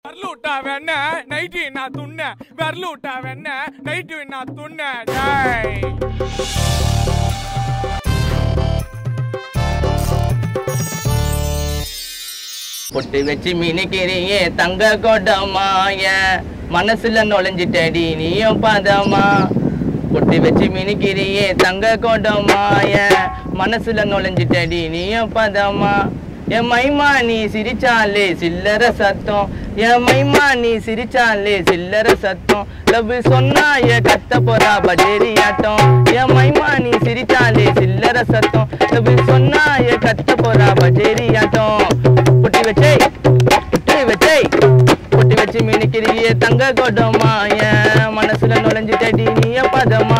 வரலூட்டா வேண நைட்டு நான் துண்ண வரலூட்டா வேண நைட்டு நான் துண்ண டேய் பொட்டு வச்சு மினிக்கிறியே தங்க கொடமாய மனசுல நுழைஞ்சிட்டடி நீயும் பதமா பொட்டு வச்சு மினிக்கிறியே தங்க கொடமாய மனசுல நுழைஞ்சிட்டடி நீயும் பதமா என் மைமா நீ சிரிச்சாலே சில்லற சத்தம் என் மைமா நீ சிரிச்சாலே சில்லற சத்தம் லவ் சொன்னாய கத்த போறா பஜேரி ஆட்டம் என் மைமா நீ சிரிச்சாலே சில்லற சத்தம் லவ் சொன்னாய கத்த போறா பஜேரி ஆட்டம் புட்டி வச்சே புட்டி வச்சே புட்டி வச்சு மினிக்கிறியே தங்க கொடமா என் மனசுல நுழைஞ்சிட்டடி நீய பதமா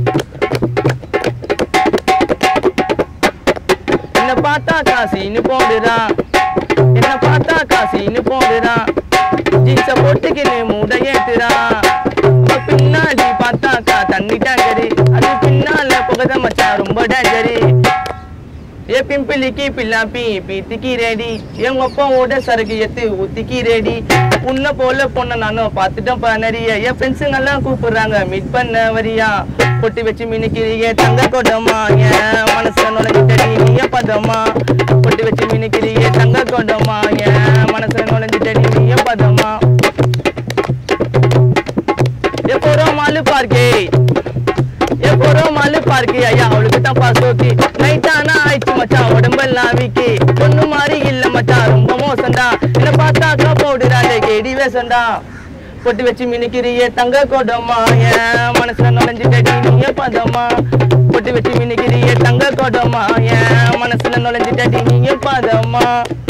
என்ன பார்த்தா காசின்னு போடுறான் என்ன பார்த்தா காசின்னு போடுறான் ஜீன்ஸ போட்டுக்கின்னு மூட ஏத்துறான் அவ பின்னாடி பார்த்தாக்கா தண்ணி டேங்கரு அது பின்னால புகத மச்சான் ரொம்ப டேங்கரு ஏ பிம்பிளிக்கு பில்லாப்பி பீத்திக்கு ரெடி எங்க அப்பாவோட சரக்கு எத்து ஊத்திக்கு ரெடி உன்னை போல பொண்ண நானும் பார்த்துட்டேன் பா நிறைய என் ஃப்ரெண்ட்ஸுங்க எல்லாம் கூப்பிடுறாங்க மீட் பண்ண வரியா பொட்டி வச்சு மினிக்கிறீங்க தங்க கொடமா என் மனசுல நுழைஞ்சிட்டடி நீய பதமா பொட்டி வச்சு மினிக்கிறீங்க தங்க கொடமா என் மனசுல நுழைஞ்சிட்டடி நீய பதமா எப்போறோம் மாலு பார்க்கே எப்போறோம் மாலு பார்க்கே ஐயா அவளுக்கு தான் பாசோக்கி நைட் ஆனா ஆயிடுச்சு மச்சான் உடம்பெல்லாம் வீக்கி பொண்ணு மாதிரி இல்ல மச்சான் ரொம்ப மோசம்டா என்ன பார்த்தாக்கா போடுறாளே கேடி வேசண்டா பொட்டி வச்சு மினிக்கிறியே தங்க கொடமா என் மனசுல நுழைஞ்சிட்டடி நீய பதமா பொட்டி வச்சு மினிக்கிறியே தங்க கொடமா என் மனசுல நுழைஞ்சிட்டடி நீய பதமா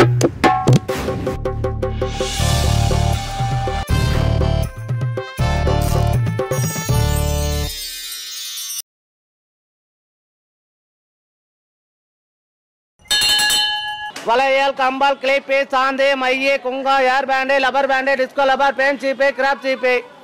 வளையல் கம்பால் கிளிப்பு சாந்து மைய குங்கா hair band rubber band disco rubber band சீப்பு கிராப் சீப்பு